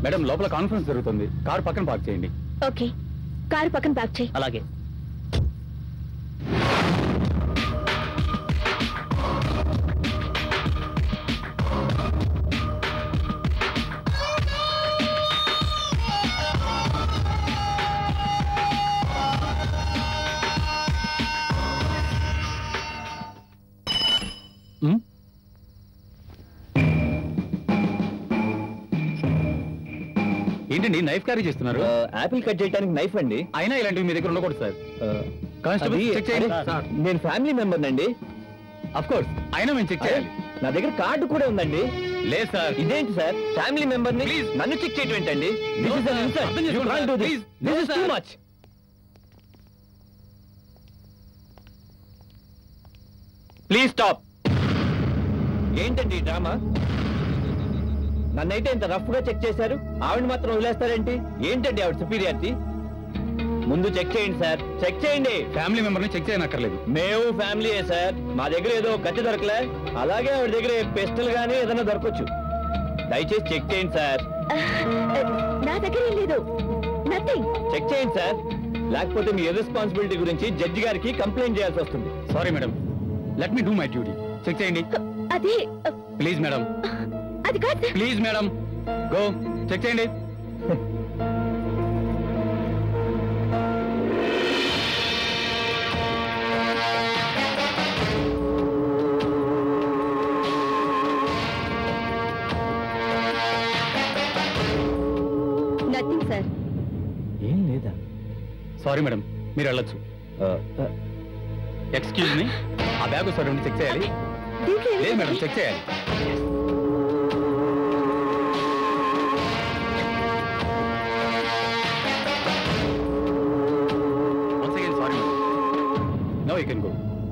Madam లోపల conference జరుగుతుంది car పక్కన పార్క్ చేయండి ఓకే కారు పక్కన పార్క్ చేయి అలాగే ఉమ్, ఏంటండి నైఫ్ క్యారీ చేస్తున్నారు యాపిల్ కట్ చేయడానికి నైఫ్ అండి అయినా ఇలాంటివి మీ దగ్గర ఉండకూడదు సార్ కానిస్టేబుల్ అది- చెక్ చేయండి అరే, నేను ఫ్యామిలీ మెంబర్ అండి అఫ్ కోర్స్ అయినా మేము చెక్ చేయాలి నా దగ్గర కార్డు కూడా ఉందండి లేదు సార్ ఇదేంటి సార్ ఫ్యామిలీ మెంబర్ ని Please. నన్ను చెక్ చేయడం ఏంటండి No, this is sir. An insult అర్థం యు చేసుకోండి, can't sir. Do this Please. No, this is too sir. Much please stop ఏంటండి ఈ డ్రామా నన్నైతే ఇంత రఫ్ గా చెక్ చేశారు ఆవిడ మాత్రం వదిలేస్తారేంటి ఏంటండి ఆవిడ సుపీరియారిటీ ముందు చెక్ చేయండి సార్ చెక్ చేయండి ఫ్యామిలీ మెంబర్ని చెక్ చేయనక్కర్లేదు మేము ఫ్యామిలీయే సార్ మా దగ్గర ఏదో కత్తి దొరకలే అలాగే ఆవిడ దగ్గర పిస్టల్ గానీ ఏదైనా దొరకచ్చు దయచేసి చెక్ చేయండి సార్ నా దగ్గర ఏం లేదు నథింగ్ చెక్ చేయండి సార్ లేకపోతే మీ రెస్పాన్సిబిలిటీ గురించి జడ్జి గారికి కంప్లైంట్ చేయాల్సి వస్తుంది sorry madam let me do my duty check చేయండి అది ప్లీజ్ మేడం అది కాదు sir. Please madam go check చేయండి నథింగ్ సార్ ఏం లేదా సారీ మేడం మీరు వెళ్ళొచ్చు ఎక్స్క్యూజ్ మీ ఆ బ్యాగ్ ఒకసారి ఉండి చెక్ చేయాలి దీంట్లో ఏమి లేదు మేడం ఉంది? చెక్ చేయాలి Once again, sorry, madam. Now you can go.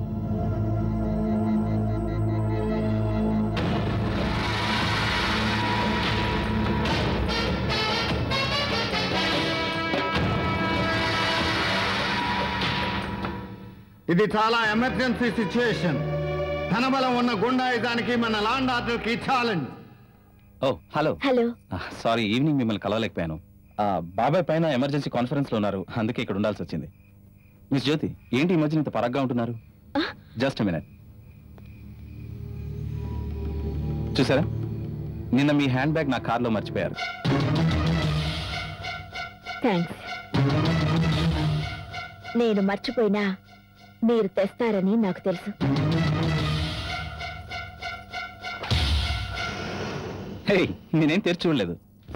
ఇది చాలా ఎమర్జెన్సీ సిచ్యుయేషన్ ధనబలం ఉన్న గుండాయుధానికి మన లాండ్ ఆర్డర్కి challenge oh hello hello sorry evening మిమ్మల్ని కలవలేకపోయాను ఆ, బాబాయ్ పైన ఎమర్జెన్సీ కాన్ఫరెన్స్ లో ఉన్నారు అందుకే ఇక్కడ ఉండాల్సి వచ్చింది మిస్ జ్యోతి ఏంటి ఈ మధ్యన ఇంత పరగ్గా ఉంటున్నారు జస్ట్ మినిట్ చూసారా నిన్న మీ హ్యాండ్ బ్యాగ్ నా కార్లో మర్చిపోయారు థ్యాంక్స్ నేను మర్చిపోయినా మీరు తెస్తారని నాకు తెలుసు హే నేనేం తెరిచి చూడలేదు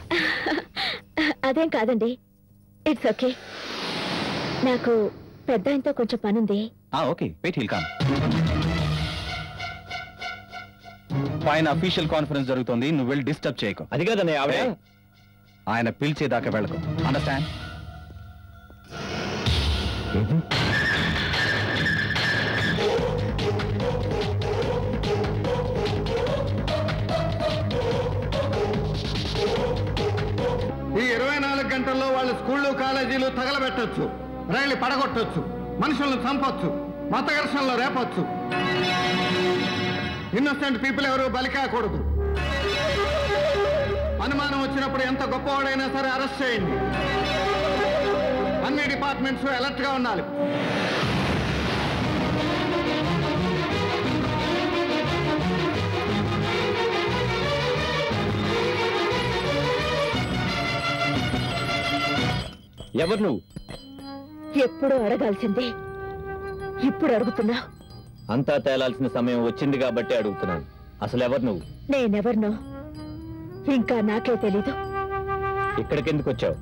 అదేం కాదండి ఇట్స్ ఓకే నాకు పెద్ద ఆయనతో కొంచెం పనుంది ఆ ఓకే వెయిట్ హిల్ కామ్ పైన అఫీషియల్ కాన్ఫరెన్స్ జరుగుతుంది నువ్వు వెళ్ళి డిస్టర్బ్ చేయకు అది కాదన్నయ్య ఆవిడ Hey. ఆయన పిలిచేదాకా వెళ్ళకు అండర్స్టాండ్ ఈ ఇరవై నాలుగు గంటల్లో వాళ్ళ స్కూళ్ళు కాలేజీలు తగలబెట్టొచ్చు రైలు పడగొట్టొచ్చు మనుషులను చంపొచ్చు మత ఘర్షణలో రేపొచ్చు ఇన్నోసెంట్ పీపుల్ ఎవరు బలి కాకూడదు అనుమానం వచ్చినప్పుడు ఎంత గొప్పవాడైనా సరే అరెస్ట్ చేయండి అన్ని డిపార్ట్మెంట్స్ అలర్ట్ గా ఉండాలి ఎవరు నువ్వు ఎప్పుడూ అడగాల్సిందే ఇప్పుడు అడుగుతున్నా అంతా తేలాల్సిన సమయం వచ్చింది కాబట్టి అడుగుతున్నాను అసలు ఎవరు నువ్వు నేనెవరినో ఇంకా నాకే తెలీదు ఇక్కడికెందుకు వచ్చావు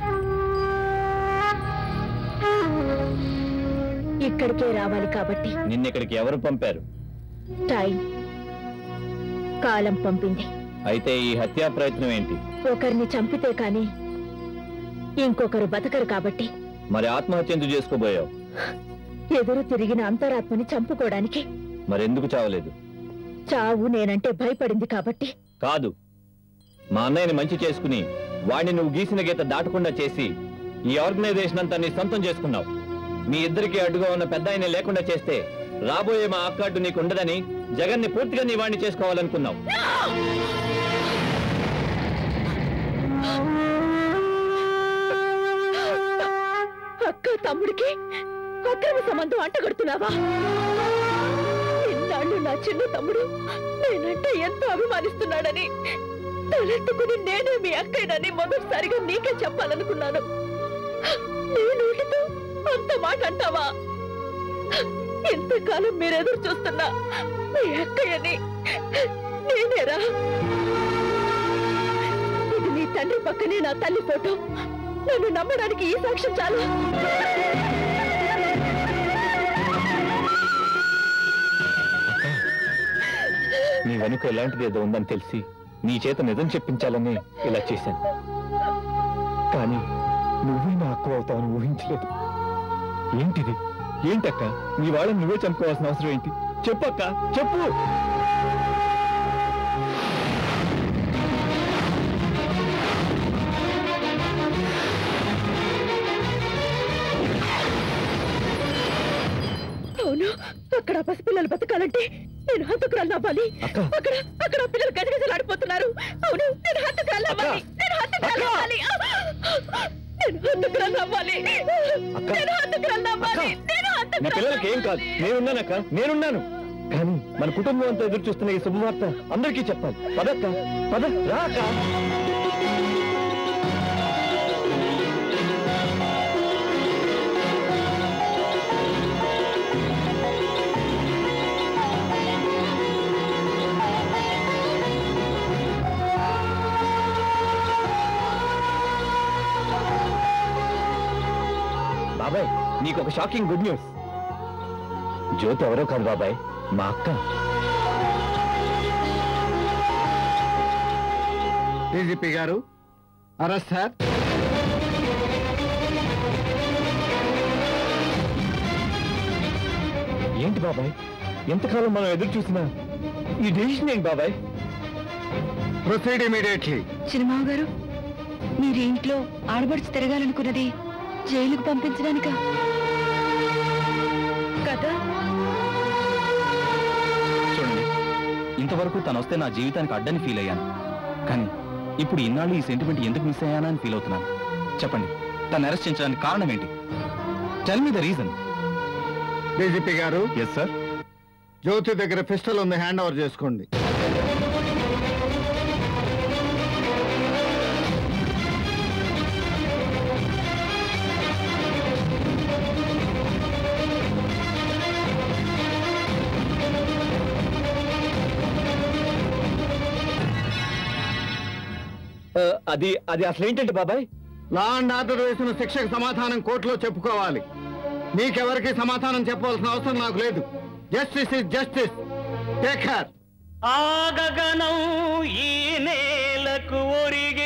ఇక్కడికే రావాలి కాబట్టి నిన్నిక్కడికి ఎవరు పంపారు టైం కాలం పంపింది అయితే ఈ హత్యా ప్రయత్నం ఏంటి ఒకరిని చంపితే కాని ఇంకొకరు బతకరు కాబట్టి మరి ఆత్మహత్య ఎందుకు చేసుకోబోయావు ఎదురు తిరిగిన అంతరాత్మని చంపుకోవడానికి మరెందుకు చావలేదు చావు నేనంటే భయపడింది కాబట్టి కాదు మా అన్నయ్యని మంచి చేసుకుని వాడిని నువ్వు గీసిన గీత దాటకుండా చేసి ఈ ఆర్గనైజేషన్ అంతా నీ సొంతం చేసుకున్నావు మీ ఇద్దరికి అడ్డుగా ఉన్న పెద్ద ఆయన లేకుండా చేస్తే రాబోయే మా అక్కాడు నీకు ఉండదని జగన్ని పూర్తిగా నీ వాడిని చేసుకోవాలనుకున్నావు తమ్ముడికి అక్రమ సంబంధం అంటగడుతున్నావా ఇన్నాళ్ళు నా చిన్న తమ్ముడు నేనంటే ఎంతో అభిమానిస్తున్నాడని తలెత్తుకుని నేనే మీ అక్కయ్యనని మొదటిసారిగా నీకే చెప్పాలనుకున్నాను నీ నోటితో అంత మాట అంటావా ఇంతకాలం మీరెదురు చూస్తున్నా మీ అక్కయ్యని నేనేరా ఇది నీ తండ్రి పక్కనే నా తల్లి ఫోటో నన్ను నమ్మడానికి ఈ సాక్ష్యం చాలు నీ వెనుక ఎలాంటిది ఏదో ఉందని తెలిసి నీ చేత నిజం చెప్పించాలని ఇలా చేశాను కానీ నువ్వే నా అక్కువ అవుతావని ఊహించలేదు ఏంటిది ఏంటక్క నీ వాళ్ళని నువ్వే చంపుకోవాల్సిన అవసరం ఏంటి చెప్పక్క చెప్పు అవును అక్కడ ఆ పసిపిల్లలు బతకాలంటే నేను హంతకురాలు అవ్వాలి అక్క. అక్కడ అక్కడ ఆ పిల్లలు గజగజలాడిపోతున్నారు అవును నేను హంతకురాలు అవ్వాలి నేను హంతకురాలు అక్క. అవ్వాలి నేను హంతకురాలు అవ్వాలి అక్క. నేను హంతకురాలు అవ్వాలి అక్క. నేను నా హంతకురాలు పిల్లలకి ఏం కాదు నేనున్నానక్క నేనున్నాను కానీ మన కుటుంబం అంతా ఎదురు చూస్తున్న ఈ శుభవార్త అందరికీ చెప్పాలి పదక్క పద రా అక్క బాబాయ్ నీకు ఒక షాకింగ్ గుడ్ న్యూస్ జ్యోతి ఎవరో కాదు బాబాయ్ మా అక్క డీజీపీ గారు అరెస్ట్ సార్ ఏంటి బాబాయ్ ఎంతకాలం మనం ఎదురు చూసినా ఈ డెసిషన్ ఏంటి బాబాయ్ ప్రొసీడ్ ఇమీడియట్లీ చిరుమావు గారు మీరు ఇంట్లో ఆడబడుచు తిరగాలనుకున్నది జైలుకు పంపించడానికా కదా చూడండి ఇంతవరకు తను వస్తే నా జీవితానికి అడ్డని ఫీల్ అయ్యాను కానీ ఇప్పుడు ఇన్నాళ్ళు ఈ సెంటిమెంట్ ఎందుకు మిస్ అయ్యానా అని ఫీల్ అవుతున్నాను చెప్పండి తను అరెస్ట్ చేయించడానికి కారణం ఏంటి tell me the reason DGP గారు ఎస్ సార్ జ్యోతి దగ్గర పిస్టల్ ఉంది హ్యాండ్ ఓవర్ చేసుకోండి ఆ, అది అది అసలు ఏంటంటే బాబాయ్ లా అండ్ ఆర్డర్ వేసిన శిక్షకు సమాధానం కోర్టులో చెప్పుకోవాలి మీకెవరికి సమాధానం చెప్పవలసిన అవసరం నాకు లేదు justice is justice take care ఆగగనం ఈ నేలకు ఒరిగి